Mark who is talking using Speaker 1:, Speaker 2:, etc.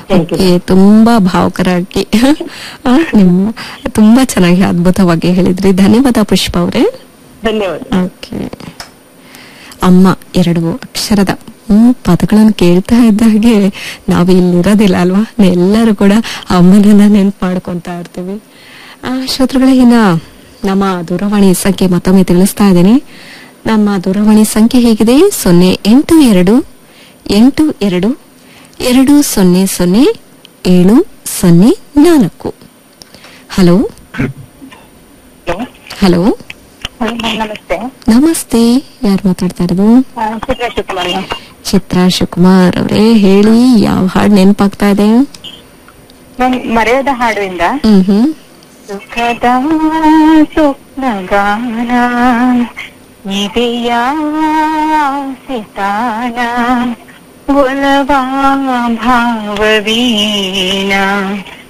Speaker 1: Thank you.
Speaker 2: Okay ತುಂಬಾ ಭಾವುಕರಾಗಿ ಆ, ನಿಮ್ಮ ತುಂಬಾ ಚೆನ್ನಾಗಿ ಅದ್ಭುತವಾಗಿ ಹೇಳಿದ್ರಿ ಧನ್ಯವಾದ ಪುಷ್ಪ ಅವರೇ
Speaker 1: ಧನ್ಯವಾದ
Speaker 2: ಓಕೆ ಅಮ್ಮ ಎರಡು ಅಕ್ಷರದ ಹ್ಮ್ ಪದಗಳನ್ನು ಕೇಳ್ತಾ ಇದ್ದ ಹಾಗೆ ನಾವು ಇಲ್ಲಿರೋದಿಲ್ಲ ಅಲ್ವಾ ಎಲ್ಲರೂ ಕೂಡ ಅಮ್ಮನನ್ನ ನೆನ್ಪು ಮಾಡ್ಕೊಂತಾ ಇರ್ತೀವಿ ಆ ಶ್ರೋತೃಗಳೇ ಇನ್ನ ನಮ್ಮ ದೂರವಾಣಿ ಸಂಖ್ಯೆ ಮತ್ತೊಮ್ಮೆ ತಿಳಿಸ್ತಾ ಇದ್ದೀನಿ ನಮ್ಮ ದೂರವಾಣಿ ಸಂಖ್ಯೆ ಹೇಗಿದೆ ಸೊನ್ನೆ ಎಂಟು ಎರಡು ಎಂಟು ಎರಡು ಎರಡು ಸೊನ್ನೆ ಸೊನ್ನೆ ಏಳು ಸೊನ್ನೆ ನಾಲ್ಕು ಹಲೋ ಹಲೋ
Speaker 1: ನಮಸ್ತೆ
Speaker 2: ನಮಸ್ತೆ ಯಾರು ಮಾತಾಡ್ತಾ ಇರೋದು
Speaker 1: ಚಿತ್ರ ಶಿವಕುಮಾರ್
Speaker 2: ಚಿತ್ರಾ ಶಿವಕುಮಾರ್ ಅವರೇ ಹೇಳಿ ಯಾವ ಹಾಡು ನೆನಪಾಗ್ತಾ ಇದೆ
Speaker 1: ನಾನು ಮರೆಯದ ಹಾಡುವಿಂದ
Speaker 2: ಹ್ಮ್ ಹ್ಮ್
Speaker 1: ಸುಖದ ಸ್ವಪ್ನಗಾನ ಇದೆಯ ಸಿತಾನ ಒಲವಾ ಭಾವವೀನ